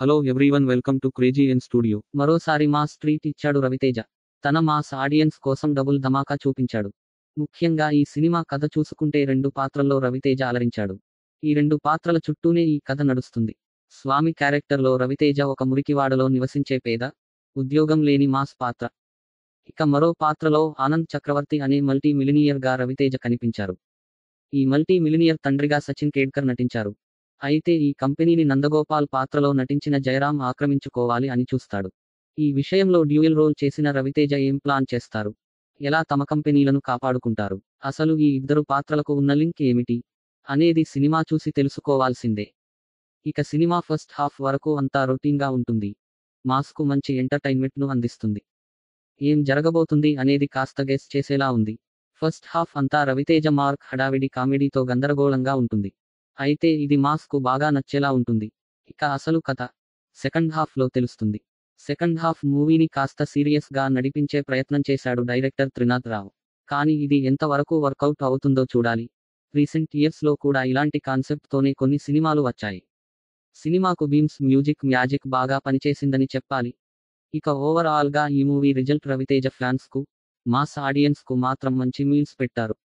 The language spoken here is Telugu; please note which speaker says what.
Speaker 1: hello everyone welcome to crazy N studio
Speaker 2: మరోసారి మాస్ ట్రీట్ ఇచ్చాడు రవితేజ తన మాస్ ఆడియన్స్ కోసం డబుల్ ధమాకా చూపించాడు ముఖ్యంగా ఈ సినిమా కథ చూసుకుంటే రెండు పాత్రల్లో రవితేజ అలరించాడు ఈ రెండు పాత్రల చుట్టూనే ఈ కథ నడుస్తుంది స్వామి క్యారెక్టర్లో రవితేజ ఒక మురికివాడలో నివసించే పేద ఉద్యోగం లేని మాస్ పాత్ర ఇక మరో పాత్రలో ఆనంద్ చక్రవర్తి అనే మల్టీ మిలినియర్గా రవితేజ కనిపించారు ఈ మల్టీ మిలినియర్ తండ్రిగా సచిన్ కేడ్కర్ నటించారు అయితే ఈ కంపెనీని నందగోపాల్ పాత్రలో నటించిన జయరాం ఆక్రమించుకోవాలి అని చూస్తాడు ఈ విషయంలో డ్యూయల్ రోల్ చేసిన రవితేజ ఏం ప్లాన్ చేస్తారు ఎలా తమ కంపెనీలను కాపాడుకుంటారు అసలు ఈ ఇద్దరు పాత్రలకు ఉన్న లింక్ ఏమిటి అనేది సినిమా చూసి తెలుసుకోవాల్సిందే ఇక సినిమా ఫస్ట్ హాఫ్ వరకు అంతా రొటీన్గా ఉంటుంది మాస్కు మంచి ఎంటర్టైన్మెంట్ను అందిస్తుంది ఏం జరగబోతుంది అనేది కాస్త గెస్ చేసేలా ఉంది ఫస్ట్ హాఫ్ అంతా రవితేజ మార్క్ హడావిడి కామెడీతో గందరగోళంగా ఉంటుంది అయితే ఇది మాస్కు బాగా నచ్చేలా ఉంటుంది ఇక అసలు కథ సెకండ్ హాఫ్ లో తెలుస్తుంది సెకండ్ హాఫ్ మూవీని కాస్త సీరియస్ గా నడిపించే ప్రయత్నం చేశాడు డైరెక్టర్ త్రినాథ్ రావు కానీ ఇది ఎంతవరకు వర్కౌట్ అవుతుందో చూడాలి రీసెంట్ ఇయర్స్ లో కూడా ఇలాంటి కాన్సెప్ట్ తోనే కొన్ని సినిమాలు వచ్చాయి సినిమాకు బీమ్స్ మ్యూజిక్ మ్యాజిక్ బాగా పనిచేసిందని చెప్పాలి ఇక ఓవరాల్ గా ఈ మూవీ రిజల్ట్ రవితేజ ఫ్యాన్స్ కు మాస్ ఆడియన్స్ కు మాత్రం మంచి మీల్స్ పెట్టారు